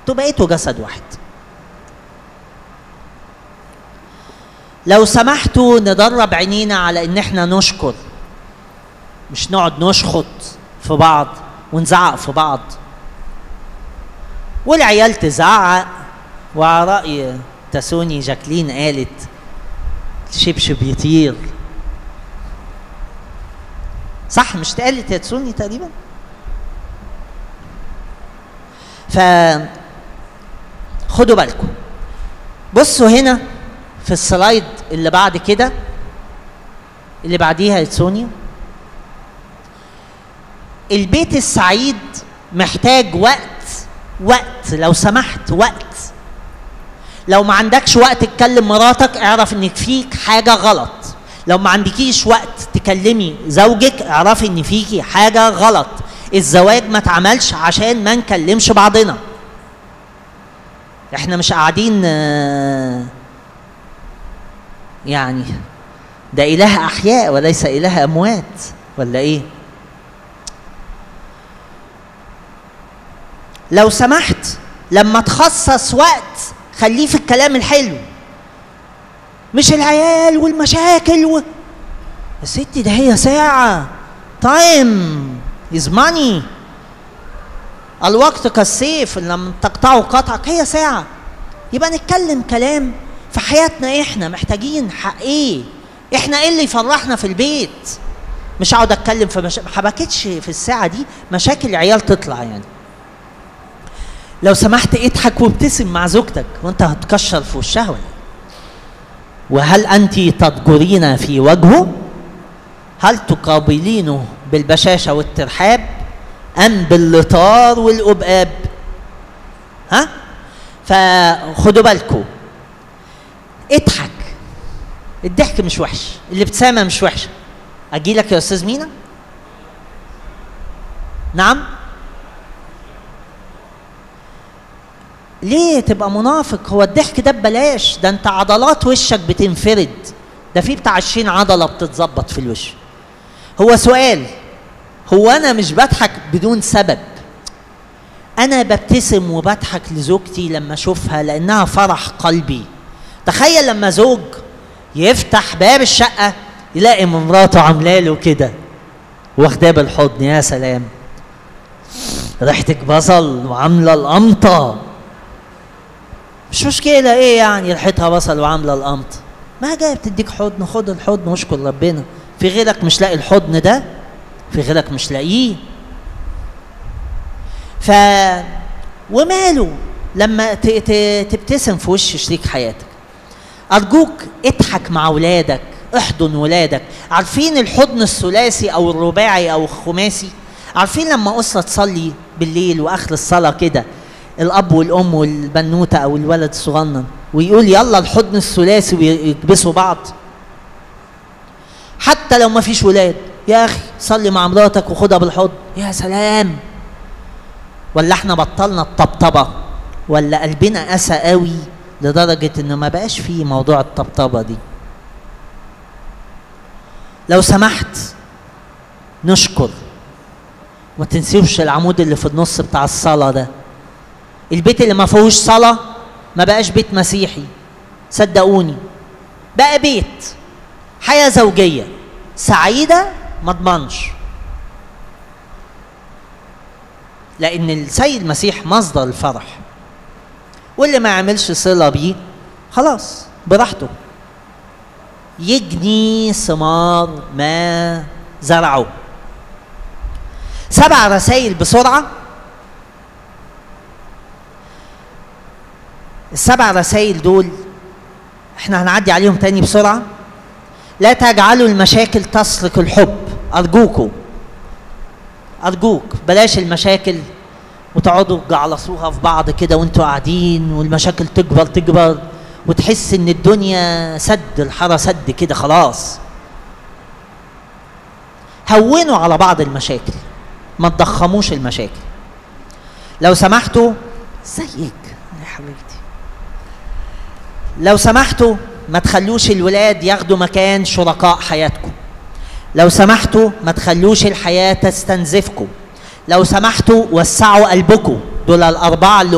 انتوا بقيتوا جسد واحد لو سمحتوا ندرب عينينا على ان احنا نشكر مش نقعد نشخط في بعض ونزعق في بعض والعيال تزعق وعلى رأي تسوني جاكلين قالت شبشب يطير صح مش اتقالت يا تسوني تقريبا ف خدوا بالكم بصوا هنا في السلايد اللي بعد كده اللي بعديها يا سونيا البيت السعيد محتاج وقت وقت لو سمحت وقت لو ما عندكش وقت تكلم مراتك اعرف انك فيك حاجه غلط لو ما عندكيش وقت تكلمي زوجك اعرفي ان فيكي حاجه غلط الزواج ما اتعملش عشان ما نكلمش بعضنا احنا مش قاعدين آه، يعني ده اله احياء وليس اله اموات ولا ايه لو سمحت لما تخصص وقت خليه في الكلام الحلو مش العيال والمشاكل و... يا ستي ده هي ساعة تايم از ماني الوقت كالسيف لما تقطعه قطعك هي ساعة يبقى نتكلم كلام في حياتنا احنا محتاجين حق ايه احنا ايه اللي يفرحنا في البيت مش اقعد اتكلم في مشا... ما حبكتش في الساعة دي مشاكل العيال تطلع يعني لو سمحت اضحك وابتسم مع زوجتك وانت هتكشر في وشها ولا وهل انت تضجرين في وجهه هل تقابلينه بالبشاشه والترحاب ام باللطار والاباب ها فخدوا بالكم اضحك الضحك مش وحش الابتسامه مش وحشه اجي لك يا استاذ مينا نعم ليه تبقى منافق هو الضحك ده ببلاش ده انت عضلات وشك بتنفرد ده في بتاع 20 عضله بتتظبط في الوش هو سؤال هو انا مش بضحك بدون سبب انا ببتسم وبضحك لزوجتي لما اشوفها لانها فرح قلبي تخيل لما زوج يفتح باب الشقه يلاقي مراته عامله له كده واخداه بالحضن يا سلام ريحتك بصل وعامله القمطه مش مشكلة ايه يعني ريحتها بصل وعاملة القمط ما جاية بتديك حضن خد الحضن واشكر ربنا في غيرك مش لاقي الحضن ده في غيرك مش لاقيه ف وماله لما ت... ت... تبتسم في وش شريك حياتك ارجوك اضحك مع اولادك احضن ولادك عارفين الحضن الثلاثي او الرباعي او الخماسي عارفين لما اسره تصلي بالليل واخر الصلاه كده الاب والام والبنوته او الولد الصغنن ويقول يلا الحضن الثلاثي ويكبسوا بعض حتى لو ما فيش ولاد يا اخي صلي مع مراتك وخدها بالحضن يا سلام ولا احنا بطلنا الطبطبه ولا قلبنا قسى قوي لدرجه انه ما بقاش فيه موضوع الطبطبه دي لو سمحت نشكر ما تنسيوش العمود اللي في النص بتاع الصلاه ده البيت اللي ما فيهوش صلاة ما بقاش بيت مسيحي صدقوني بقى بيت حياة زوجية سعيدة ما اضمنش لأن السيد المسيح مصدر الفرح واللي ما يعملش صلة بيه خلاص براحته يجني ثمار ما زرعه سبع رسائل بسرعه السبع رسائل دول احنا هنعدي عليهم تاني بسرعة لا تجعلوا المشاكل تسرق الحب أرجوكوا أرجوك بلاش المشاكل وتقعدوا تجعلصوها في بعض كده وانتوا قاعدين والمشاكل تكبر تكبر وتحس ان الدنيا سد الحارة سد كده خلاص هونوا على بعض المشاكل ما تضخموش المشاكل لو سمحتوا زيك يا حبيبتي لو سمحتوا ما تخلوش الولاد ياخدوا مكان شركاء حياتكم لو سمحتوا ما تخلوش الحياة تستنزفكم لو سمحتوا وسعوا قلبكم دول الأربعة اللي